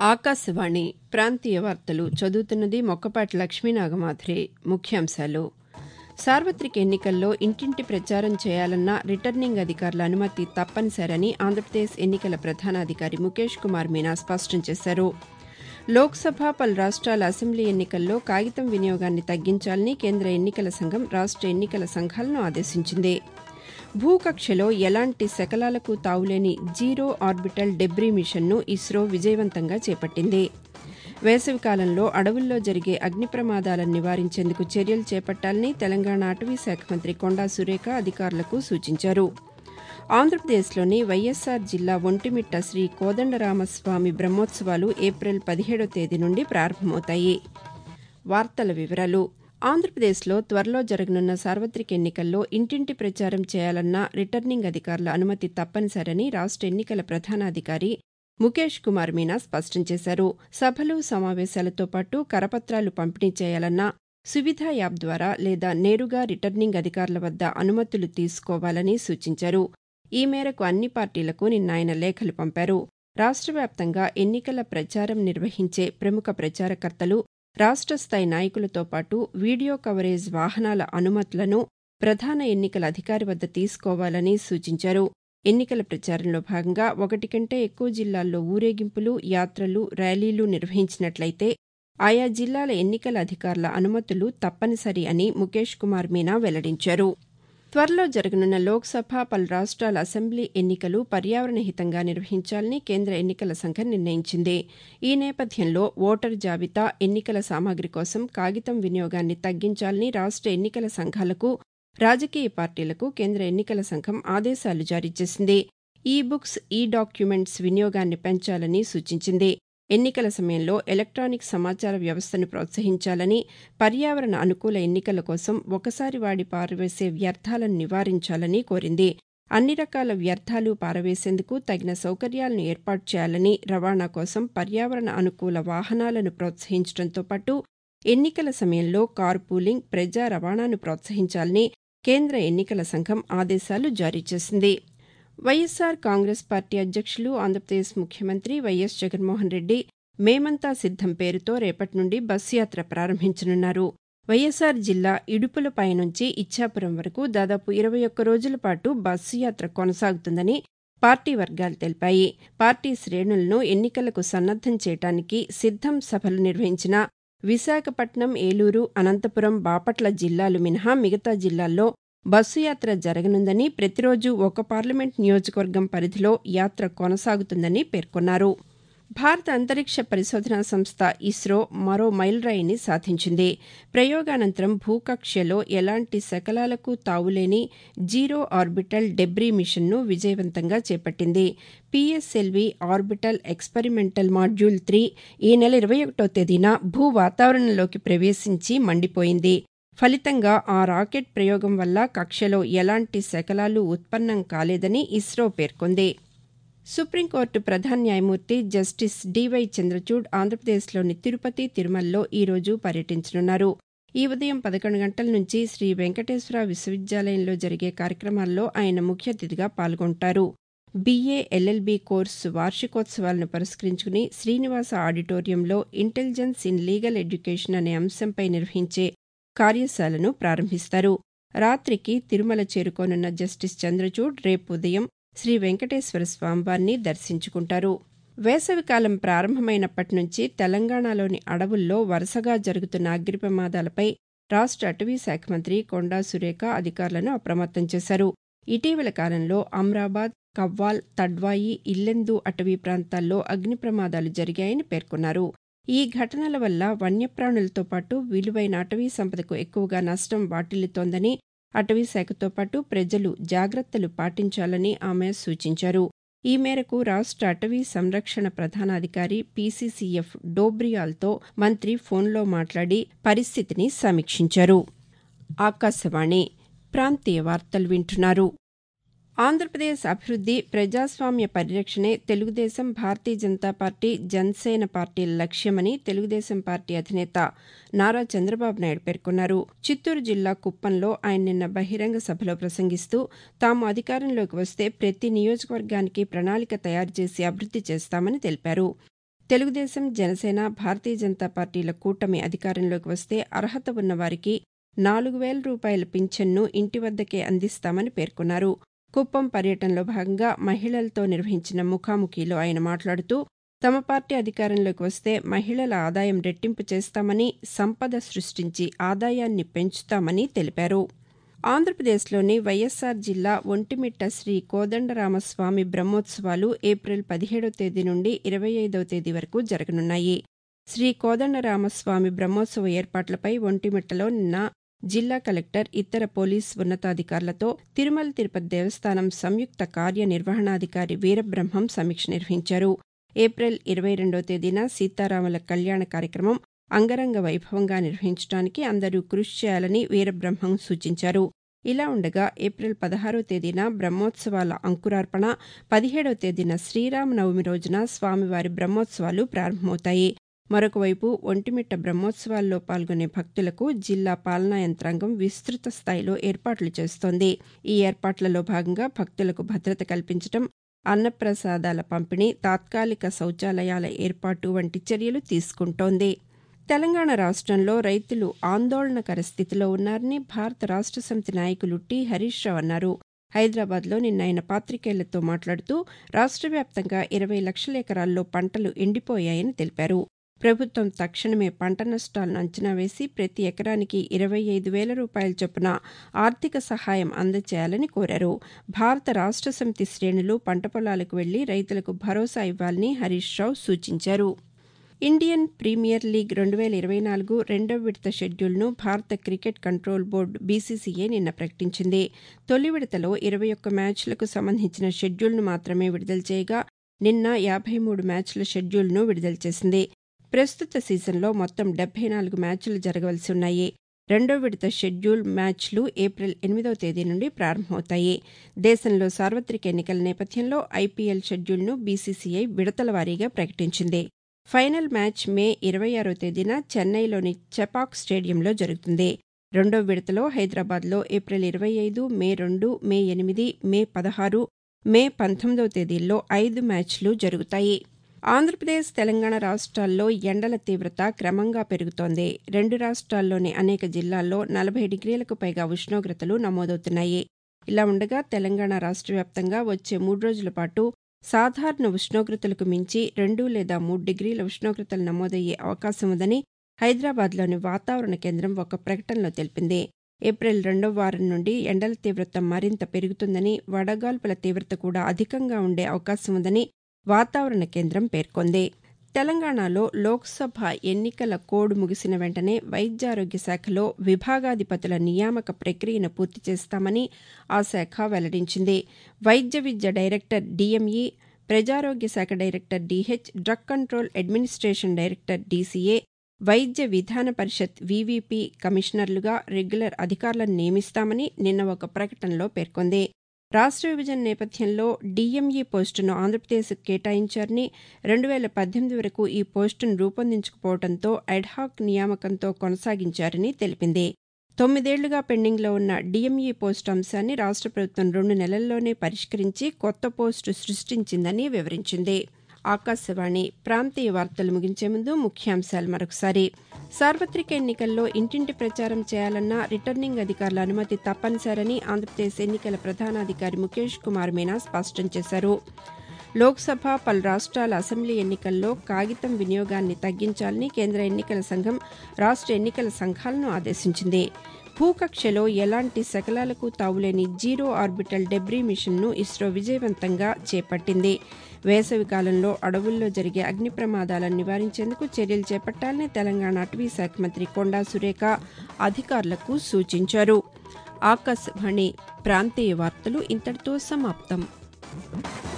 ఆకాశవాణి ప్రాంతీయ వార్తలు చదువుతున్నది మొక్కపాటి లక్ష్మీనాగమాధురి ముఖ్యాంశాలు సార్వతిక ఎన్నికల్లో ఇంటింటి ప్రచారం చేయాలన్న రిటర్నింగ్ అధికారుల అనుమతి తప్పనిసరని ఆంధ్రప్రదేశ్ ఎన్నికల ప్రధానాధికారి ముఖేష్ కుమార్ మీనా స్పష్టం చేశారు లోక్సభ పలు రాష్ట్రాల అసెంబ్లీ ఎన్నికల్లో కాగితం వినియోగాన్ని తగ్గించాలని కేంద్ర ఎన్నికల సంఘం రాష్ట ఎన్నికల సంఘాలను ఆదేశించింది భూకక్షలో ఎలాంటి శకలాలకు తావులేని జీరో ఆర్బిటల్ డెబ్రీ మిషన్ను ఇస్రో విజయవంతంగా చేపట్టింది వేసవికాలంలో అడవుల్లో జరిగే అగ్ని ప్రమాదాలను నివారించేందుకు చర్యలు చేపట్టాలని తెలంగాణ అటవీ శాఖ మంత్రి కొండా సురేఖ అధికారులకు సూచించారు ఆంధ్రప్రదేశ్లోని వైఎస్సార్ జిల్లా ఒంటిమిట్ట శ్రీ కోదండరామస్వామి బ్రహ్మోత్సవాలు ఏప్రిల్ పదిహేడో తేదీ నుండి ప్రారంభమవుతాయి వార్తల వివరాలు ఆంధ్రప్రదేశ్లో త్వరలో జరగనున్న సార్వతిక ఎన్నికల్లో ఇంటింటి ప్రచారం చేయాలన్న రిటర్నింగ్ అధికారుల అనుమతి తప్పనిసరని రాష్ట ఎన్నికల ప్రధానాధికారి ముఖేష్ కుమార్ మీనా స్పష్టం చేశారు సభలు సమావేశాలతో పాటు కరపత్రాలు పంపిణీ చేయాలన్నా సువిధ యాప్ ద్వారా లేదా నేరుగా రిటర్నింగ్ అధికారుల వద్ద అనుమతులు తీసుకోవాలని సూచించారు ఈ మేరకు అన్ని పార్టీలకు నిన్న ఆయన లేఖలు పంపారు రాష్ట్ర వ్యాప్తంగా ఎన్నికల ప్రచారం నిర్వహించే ప్రముఖ ప్రచారకర్తలు రాష్ట్ర స్థాయి నాయకులతో పాటు వీడియో కవరేజ్ వాహనాల అనుమతులను ప్రధాన ఎన్నికల అధికారి వద్ద తీసుకోవాలని సూచించారు ఎన్నికల ప్రచారంలో భాగంగా ఒకటి కంటే ఎక్కువ జిల్లాల్లో ఊరేగింపులు యాత్రలు ర్యాలీలు నిర్వహించినట్లయితే ఆయా జిల్లాల ఎన్నికల అధికారుల అనుమతులు తప్పనిసరి అని ముఖేష్ కుమార్ మీనా వెల్లడించారు త్వరలో జరగనున్న లోక్సభ పలు రాష్ట్రాల అసెంబ్లీ ఎన్నికలు పర్యావరణ హితంగా నిర్వహించాలని కేంద్ర ఎన్నికల సంఘం నిర్ణయించింది ఈ నేపథ్యంలో ఓటరు జాబితా ఎన్నికల సామాగ్రి కోసం కాగితం వినియోగాన్ని తగ్గించాలని రాష్ట ఎన్నికల సంఘాలకు రాజకీయ పార్టీలకు కేంద్ర ఎన్నికల సంఘం ఆదేశాలు జారీ చేసింది ఈ బుక్స్ ఈ డాక్యుమెంట్స్ వినియోగాన్ని పెంచాలని సూచించింది ఎన్నికల సమయంలో ఎలక్టానిక్ సమాచార వ్యవస్థను ప్రోత్సహించాలని పర్యావరణ అనుకూల ఎన్నికల కోసం ఒకసారి వాడి పారవేసే వ్యర్థాలను నివారించాలని కోరింది అన్ని రకాల వ్యర్థాలు పారవేసేందుకు తగిన సౌకర్యాలను ఏర్పాటు చేయాలని రవాణా కోసం పర్యావరణ అనుకూల వాహనాలను ప్రోత్సహించడంతో పాటు ఎన్నికల సమయంలో కార్ పూలింగ్ ప్రజా రవాణాను ప్రోత్సహించాలని కేంద్ర ఎన్నికల సంఘం ఆదేశాలు జారీ చేసింది వైఎస్సార్ కాంగ్రెస్ పార్టీ అధ్యక్షులు ఆంధ్రప్రదేశ్ ముఖ్యమంత్రి వైఎస్ జగన్మోహన్ రెడ్డి మేమంతా సిద్దం పేరుతో రేపటి నుండి బస్సు యాత్ర ప్రారంభించనున్నారు వైఎస్సార్ జిల్లా ఇడుపులపై నుంచి ఇచ్చాపురం వరకు దాదాపు ఇరవై ఒక్క రోజుల పాటు బస్సు యాత్ర కొనసాగుతుందని పార్టీ వర్గాలు తెలిపాయి పార్టీ శ్రేణులను ఎన్నికలకు సన్నద్దం చేయడానికి సిద్దం సభలు నిర్వహించిన విశాఖపట్నం ఏలూరు అనంతపురం బాపట్ల జిల్లాలు మినహా మిగతా జిల్లాల్లో బస్సు యాత్ర జరగనుందని ప్రతిరోజు ఒక పార్లమెంట్ నియోజకవర్గం పరిధిలో యాత్ర కొనసాగుతుందని పేర్కొన్నారు భారత అంతరిక్ష పరిశోధనా సంస్థ ఇస్రో మరో మైలురాయిని సాధించింది ప్రయోగానంతరం భూకక్ష్యలో ఎలాంటి శకలాలకు తావులేని జీరో ఆర్బిటల్ డెబ్రీ మిషన్ను విజయవంతంగా చేపట్టింది PSLV orbital experimental module three ఈ నెల ఇరవై ఒకటో తేదీన భూ వాతావరణంలోకి ప్రవేశించి మండిపోయింది ఫలితంగా ఆ రాకెట్ ప్రయోగం వల్ల కక్షలో ఎలాంటి శకలాలు ఉత్పన్నం కాలేదని ఇస్రో పేర్కొంది సుప్రీంకోర్టు ప్రధాన న్యాయమూర్తి జస్టిస్ డివై చంద్రచూడ్ ఆంధ్రప్రదేశ్లోని తిరుపతి తిరుమలలో ఈరోజు పర్యటించనున్నారు ఈ ఉదయం పదకొండు గంటల నుంచి శ్రీ వెంకటేశ్వర విశ్వవిద్యాలయంలో జరిగే కార్యక్రమాల్లో ఆయన ముఖ్య అతిథిగా పాల్గొంటారు బీఏ ఎల్ఎల్బీ కోర్సు వార్షికోత్సవాలను పురస్కరించుకుని శ్రీనివాస ఆడిటోరియంలో ఇంటెలిజెన్స్ ఇన్ లీగల్ ఎడ్యుకేషన్ అనే అంశంపై నిర్వహించే కార్యశాలను ప్రారంభిస్తారు రాత్రికి తిరుమల చేరుకోనున్న జస్టిస్ చంద్రచూడ్ రేపు ఉదయం శ్రీ వెంకటేశ్వర స్వామివారిని దర్శించుకుంటారు వేసవికాలం ప్రారంభమైనప్పటి నుంచి తెలంగాణలోని అడవుల్లో వరుసగా జరుగుతున్న అగ్ని ప్రమాదాలపై రాష్ట అటవీ శాఖ మంత్రి కొండా సురేఖ అధికారులను అప్రమత్తం చేశారు ఇటీవల కాలంలో అమ్రాబాద్ కవ్వాల్ తడ్వాయి ఇల్లెందు అటవీ ప్రాంతాల్లో అగ్ని ప్రమాదాలు జరిగాయని పేర్కొన్నారు ఈ ఘటనల వల్ల వన్యప్రాణులతో పాటు విలువైన అటవీ సంపదకు ఎక్కువగా నష్టం వాటిల్లుతోందని అటవీ శాఖతో పాటు ప్రజలు జాగ్రత్తలు పాటించాలని ఆమె సూచించారు ఈ మేరకు రాష్ట అటవీ సంరక్షణ ప్రధానాధికారి పీసీసీఎఫ్ డోబ్రియాల్తో మంత్రి ఫోన్లో మాట్లాడి పరిస్థితిని సమీక్షించారు ఆకాశవాణి ప్రాంతీయ వార్తలు వింటున్నారు ఆంధ్రప్రదేశ్ అభివృద్ది ప్రజాస్వామ్య పరిరక్షణే తెలుగుదేశం భారతీయ జనతా పార్టీ జనసేన పార్టీల లక్ష్యమని తెలుగుదేశం పార్టీ అధినేత నారా చంద్రబాబు నాయుడు పేర్కొన్నారు చిత్తూరు జిల్లా కుప్పంలో ఆయన నిన్న బహిరంగ సభలో ప్రసంగిస్తూ తాము అధికారంలోకి వస్తే ప్రతి నియోజకవర్గానికి ప్రణాళిక తయారు చేసి అభివృద్ది చేస్తామని తెలిపారు తెలుగుదేశం జనసేన భారతీయ జనతా పార్టీల కూటమి అధికారంలోకి వస్తే అర్హత ఉన్న వారికి నాలుగు వేల రూపాయల పింఛన్ను ఇంటి వద్దకే అందిస్తామని పేర్కొన్నారు కుప్పం పర్యటనలో భాగంగా మహిళలతో నిర్వహించిన ముఖాముఖిలో ఆయన మాట్లాడుతూ తమ పార్టీ అధికారంలోకి వస్తే మహిళల ఆదాయం రెట్టింపు చేస్తామని సంపద సృష్టించి ఆదాయాన్ని పెంచుతామని తెలిపారు ఆంధ్రప్రదేశ్లోని వైఎస్సార్ జిల్లా ఒంటిమిట్ట శ్రీ కోదండరామస్వామి బ్రహ్మోత్సవాలు ఏప్రిల్ పదిహేడవ తేదీ నుండి ఇరవై ఐదవ తేదీ వరకు జరగనున్నాయి శ్రీ కోదండరామస్వామి బ్రహ్మోత్సవ ఏర్పాట్లపై ఒంటిమిట్టలో నిన్న జిల్లా కలెక్టర్ ఇతర పోలీస్ ఉన్నతాధికారులతో తిరుమల తిరుపతి దేవస్థానం సంయుక్త కార్యనిర్వహణాధికారి వీరబ్రహ్మం సమీక్ష నిర్వహించారు ఏప్రిల్ ఇరవై రెండో తేదీన సీతారాముల కళ్యాణ కార్యక్రమం అంగరంగ వైభవంగా నిర్వహించడానికి అందరూ కృషి చేయాలని వీరబ్రహ్మం సూచించారు ఇలా ఉండగా ఏప్రిల్ పదహారో తేదీన బ్రహ్మోత్సవాల అంకురార్పణ పదిహేడవ తేదీన శ్రీరామనవమి రోజున స్వామివారి బ్రహ్మోత్సవాలు ప్రారంభమవుతాయి మరొకవైపు ఒంటిమిట్ట బ్రహ్మోత్సవాల్లో పాల్గొనే భక్తులకు జిల్లా పాలనా యంత్రాంగం విస్తృత స్థాయిలో ఏర్పాట్లు చేస్తోంది ఈ ఏర్పాట్లలో భాగంగా భక్తులకు భద్రత కల్పించడం అన్నప్రసాదాల పంపిణీ తాత్కాలిక శౌచాలయాల ఏర్పాటు వంటి చర్యలు తీసుకుంటోంది తెలంగాణ రాష్ట్రంలో రైతులు ఆందోళనకర స్థితిలో ఉన్నారని భారత రాష్ట్ర సమితి నాయకులు టి హరీష్ రావు అన్నారు హైదరాబాద్లో నిన్న ఆయన పాతికేయులతో మాట్లాడుతూ రాష్ట్ర వ్యాప్తంగా ఇరవై లక్షల ఎకరాల్లో పంటలు ఎండిపోయాయని తెలిపారు ప్రభుత్వం తక్షణమే పంట నష్టాలను అంచనా వేసి ప్రతి ఎకరానికి ఇరవై ఐదు వేల రూపాయల చొప్పున ఆర్థిక సహాయం అందజేయాలని కోరారు భారత రాష్ట్ర సమితి శ్రేణులు పంట పొలాలకు వెళ్లి రైతులకు భరోసా ఇవ్వాలని హరీష్ రావు సూచించారు ఇండియన్ ప్రీమియర్ లీగ్ రెండు వేల ఇరవై నాలుగు రెండవ విడత షెడ్యూల్ను భారత క్రికెట్ కంట్రోల్ బోర్డు బీసీసీఏ నిన్న ప్రకటించింది తొలి విడతలో ఇరవై ఒక్క మ్యాచ్లకు సంబంధించిన షెడ్యూల్ను మాత్రమే విడుదల చేయగా నిన్న యాభై మూడు మ్యాచ్ల షెడ్యూల్ను విడుదల చేసింది ప్రస్తుత సీజన్లో మొత్తం డెబ్బై నాలుగు మ్యాచ్లు జరగవలసి ఉన్నాయి రెండో విడత షెడ్యూల్ మ్యాచ్లు ఏప్రిల్ ఎనిమిదవ తేదీ నుండి ప్రారంభమవుతాయి దేశంలో సార్వత్రిక ఎన్నికల నేపథ్యంలో ఐపీఎల్ షెడ్యూల్ను బీసీసీఐ విడతల వారీగా ప్రకటించింది ఫైనల్ మ్యాచ్ మే ఇరవై ఆరో తేదీన చెన్నైలోని చెపాక్ స్టేడియంలో జరుగుతుంది రెండో విడతలో హైదరాబాద్లో ఏప్రిల్ ఇరవై ఐదు మే రెండు మే ఎనిమిది మే పదహారు మే పంతొమ్మిదవ తేదీల్లో ఐదు మ్యాచ్లు జరుగుతాయి ఆంధ్రప్రదేశ్ తెలంగాణ రాష్ట్రాల్లో ఎండల తీవ్రత క్రమంగా పెరుగుతోంది రెండు రాష్ట్రాల్లోని అనేక జిల్లాల్లో నలభై డిగ్రీలకు పైగా ఉష్ణోగ్రతలు నమోదవుతున్నాయి ఇలా ఉండగా తెలంగాణ రాష్ట్ర వ్యాప్తంగా వచ్చే మూడు రోజుల పాటు సాధారణ ఉష్ణోగ్రతలకు మించి రెండు లేదా మూడు డిగ్రీల ఉష్ణోగ్రతలు నమోదయ్యే అవకాశం ఉందని హైదరాబాద్లోని వాతావరణ కేంద్రం ఒక ప్రకటనలో తెలిపింది ఏప్రిల్ రెండవ వారం నుండి ఎండల తీవ్రత మరింత పెరుగుతుందని వడగాల్పుల తీవ్రత కూడా అధికంగా ఉండే అవకాశం ఉందని వాతావరణ కేంద్రం పేర్కొంది తెలంగాణలో లోక్సభ ఎన్నికల కోడ్ ముగిసిన వెంటనే వైద్యారోగ్య శాఖలో విభాగాధిపతుల నియామక ప్రక్రియను పూర్తి చేస్తామని ఆ శాఖ వెల్లడించింది వైద్య విద్య డైరెక్టర్ డిఎంఈ ప్రజారోగ్య శాఖ director DH drug control administration director DCA Vaidya Vidhana పరిషత్ వీవీపీ కమిషనర్లుగా రెగ్యులర్ అధికారులను నియమిస్తామని నిన్న ఒక ప్రకటనలో పేర్కొంది రాష్ట్ర విభజన నేపథ్యంలో డీఎంఈ పోస్టును ఆంధ్రప్రదేశ్ కేటాయించారని రెండు వేల పద్దెనిమిది వరకు ఈ పోస్టును రూపొందించుకుపోవడంతో అడ్హాక్ నియామకంతో కొనసాగించారని తెలిపింది తొమ్మిదేళ్లుగా పెండింగ్లో ఉన్న డీఎంఈ పోస్టు అంశాన్ని రాష్ట్ర ప్రభుత్వం రెండు నెలల్లోనే పరిష్కరించి కొత్త పోస్టు సృష్టించిందని వివరించింది ఆకాశవాణి ప్రాంతీయ వార్తలు ముగించే ముందు ముఖ్యాంశాలు మరొకసారి సార్వత్రిక ఎన్నికల్లో ఇంటింటి ప్రచారం చేయాలన్నా రిటర్నింగ్ అధికారుల అనుమతి తప్పనిసరని ఆంధ్రప్రదేశ్ ఎన్నికల ప్రధానాధికారి ముఖేష్ కుమార్ మీనా స్పష్టం చేశారు లోక్సభ పలు రాష్ట్రాల అసెంబ్లీ ఎన్నికల్లో కాగితం వినియోగాన్ని తగ్గించాలని కేంద్ర ఎన్నికల సంఘం రాష్ట్ర ఎన్నికల సంఘాలను ఆదేశించింది భూకక్షలో ఎలాంటి శకలాలకు తావులేని జీరో ఆర్బిటల్ డెబ్రీ మిషన్ను ఇస్రో విజయవంతంగా చేపట్టింది వేసవి కాలంలో అడవుల్లో జరిగే అగ్ని ప్రమాదాలను నివారించేందుకు చర్యలు చేపట్టాలని తెలంగాణ అటవీ శాఖ మంత్రి కొండా సురేఖ అధికారులకు సూచించారు ఆకాశవాణి ప్రాంతీయ వార్తలు ఇంతటితో సమాప్తం